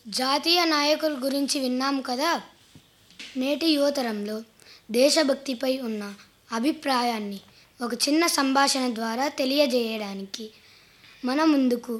జాతీయ నాయకుల గురించి విన్నాం కదా నేటి యువతరంలో దేశభక్తిపై ఉన్న అభిప్రాయాన్ని ఒక చిన్న సంభాషణ ద్వారా తెలియజేయడానికి మన ముందుకు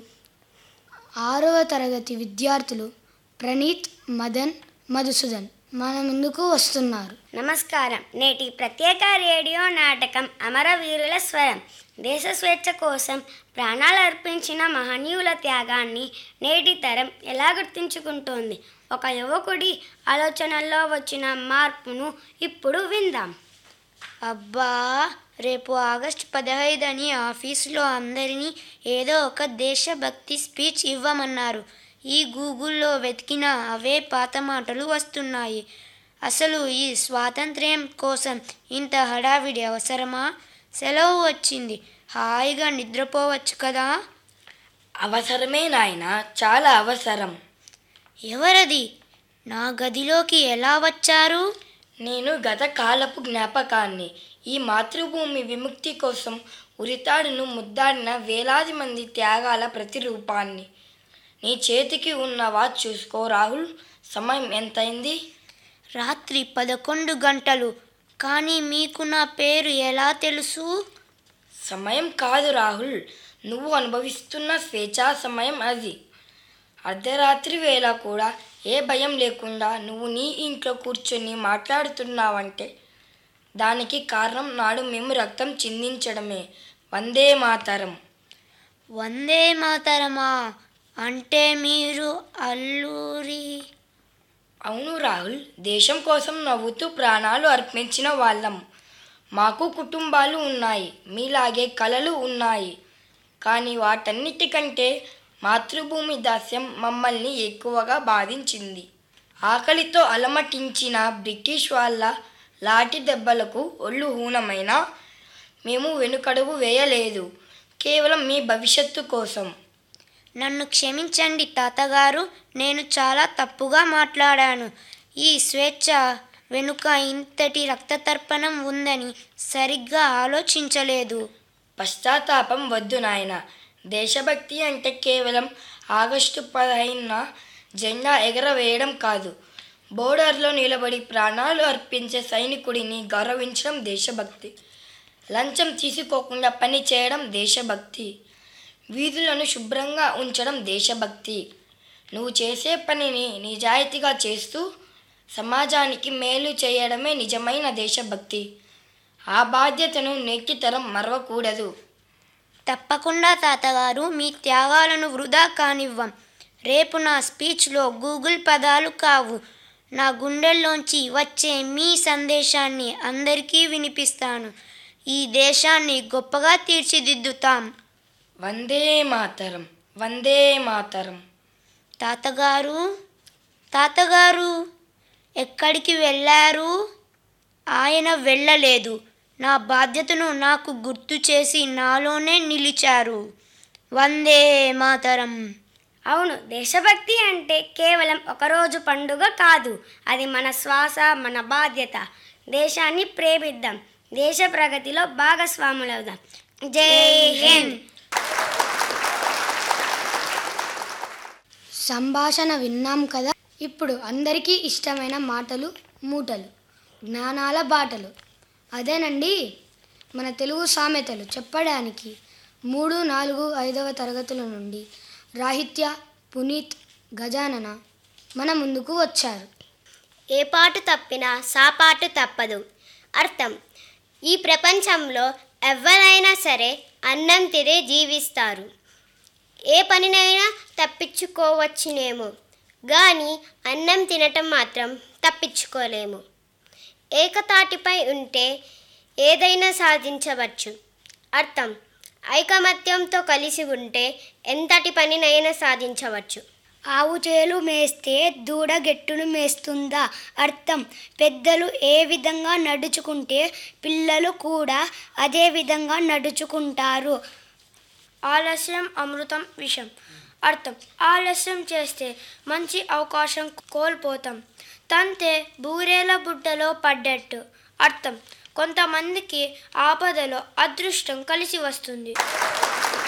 ఆరవ తరగతి విద్యార్థులు ప్రణీత్ మదన్ మధుసూదన్ మన ముందుకు వస్తున్నారు నమస్కారం నేటి ప్రత్యేక రేడియో నాటకం అమరవీరుల స్వరం దేశ స్వేచ్ఛ కోసం ప్రాణాలు అర్పించిన మహనీయుల త్యాగాన్ని నేటి తరం ఎలా గుర్తించుకుంటోంది ఒక యువకుడి ఆలోచనల్లో వచ్చిన మార్పును ఇప్పుడు విందాం అబ్బా రేపు ఆగస్టు పదహైదు అని ఆఫీసులో అందరినీ ఏదో ఒక దేశభక్తి స్పీచ్ ఇవ్వమన్నారు ఈ గూగుల్లో వెతికిన అవే పాత మాటలు వస్తున్నాయి అసలు ఈ స్వాతంత్ర్యం కోసం ఇంత హడావిడి అవసరమా సెలవు వచ్చింది హాయిగా నిద్రపోవచ్చు కదా అవసరమే నాయన చాలా అవసరం ఎవరది నా గదిలోకి ఎలా వచ్చారు నేను గత కాలపు జ్ఞాపకాన్ని ఈ మాతృభూమి విముక్తి కోసం ఉరితాడును ముద్దాడిన వేలాది మంది త్యాగాల ప్రతిరూపాన్ని నీ చేతికి ఉన్న వాచ్ చూసుకో రాహుల్ సమయం ఎంతైంది రాత్రి పదకొండు గంటలు కానీ మీకు నా పేరు ఎలా తెలుసు సమయం కాదు రాహుల్ నువ్వు అనుభవిస్తున్న స్వేచ్ఛా సమయం అది అర్ధరాత్రి వేళ కూడా ఏ భయం లేకుండా నువ్వు నీ ఇంట్లో కూర్చొని మాట్లాడుతున్నావంటే దానికి కారణం నాడు మేము రక్తం చిందించడమే వందే మాతరం వందే మాతరమా అంటే మీరు అల్లూరి అవును రాహుల్ దేశం కోసం నవ్వుతూ ప్రాణాలు అర్పించిన వాళ్ళం మాకు కుటుంబాలు ఉన్నాయి మీలాగే కలలు ఉన్నాయి కానీ వాటన్నిటికంటే మాతృభూమి దాస్యం మమ్మల్ని ఎక్కువగా బాధించింది ఆకలితో అలమటించిన బ్రిటిష్ వాళ్ళ లాఠీ దెబ్బలకు ఒళ్ళు హూనమైన మేము వెనుకడుగు వేయలేదు కేవలం మీ భవిష్యత్తు కోసం నన్ను క్షమించండి తాతగారు నేను చాలా తప్పుగా మాట్లాడాను ఈ స్వేచ్ఛ వెనుక ఇంతటి రక్తతర్పణం ఉందని సరిగ్గా ఆలోచించలేదు పశ్చాత్తాపం వద్దు నాయన దేశభక్తి అంటే కేవలం ఆగస్టు పదహైదున జెండా ఎగరవేయడం కాదు బోర్డర్లో నిలబడి ప్రాణాలు అర్పించే సైనికుడిని గౌరవించడం దేశభక్తి లంచం తీసుకోకుండా పని చేయడం దేశభక్తి వీధులను శుభ్రంగా ఉంచడం దేశభక్తి నువ్వు చేసే పనిని నిజాయితీగా చేస్తూ సమాజానికి మేలు చేయడమే నిజమైన దేశభక్తి ఆ బాధ్యతను నేటి తరం మరవకూడదు తప్పకుండా తాతగారు మీ త్యాగాలను వృధా కానివ్వం రేపు నా స్పీచ్లో గూగుల్ పదాలు కావు నా గుండెల్లోంచి వచ్చే మీ సందేశాన్ని అందరికీ వినిపిస్తాను ఈ దేశాన్ని గొప్పగా తీర్చిదిద్దుతాం వందే మాతరం వందే మాతరం తాతగారు తాతగారు ఎక్కడికి వెళ్ళారు ఆయన వెళ్ళలేదు నా బాధ్యతను నాకు గుర్తు చేసి నాలోనే నిలిచారు వందే మాతరం అవును దేశభక్తి అంటే కేవలం ఒకరోజు పండుగ కాదు అది మన శ్వాస మన బాధ్యత దేశాన్ని ప్రేమిద్దాం దేశ ప్రగతిలో భాగస్వాములవుదాం జై హింద్ సంభాషణ విన్నాం కదా ఇప్పుడు అందరికీ ఇష్టమైన మాటలు మూటలు జ్ఞానాల బాటలు అదేనండి మన తెలుగు సామెతలు చెప్పడానికి మూడు నాలుగు ఐదవ తరగతుల నుండి రాహిత్య పునీత్ గజానన మన ముందుకు వచ్చారు ఏ పాటు తప్పినా సాపాటు తప్పదు అర్థం ఈ ప్రపంచంలో ఎవరైనా సరే అన్నం తినే జీవిస్తారు ఏ పనినైనా తప్పించుకోవచ్చునేమో కానీ అన్నం తినటం మాత్రం తప్పించుకోలేము ఏకతాటిపై ఉంటే ఏదైనా సాధించవచ్చు అర్థం ఐకమత్యంతో కలిసి ఉంటే ఎంతటి పనినైనా సాధించవచ్చు ఆవు చేలు మేస్తే దూడ గెట్టును మేస్తుందా అర్థం పెద్దలు ఏ విధంగా నడుచుకుంటే పిల్లలు కూడా అదే విధంగా నడుచుకుంటారు ఆలస్యం అమృతం విషం అర్థం ఆలస్యం చేస్తే మంచి అవకాశం కోల్పోతాం తంతే బూరేల బుట్టలో పడ్డట్టు అర్థం కొంతమందికి ఆపదలో అదృష్టం కలిసి వస్తుంది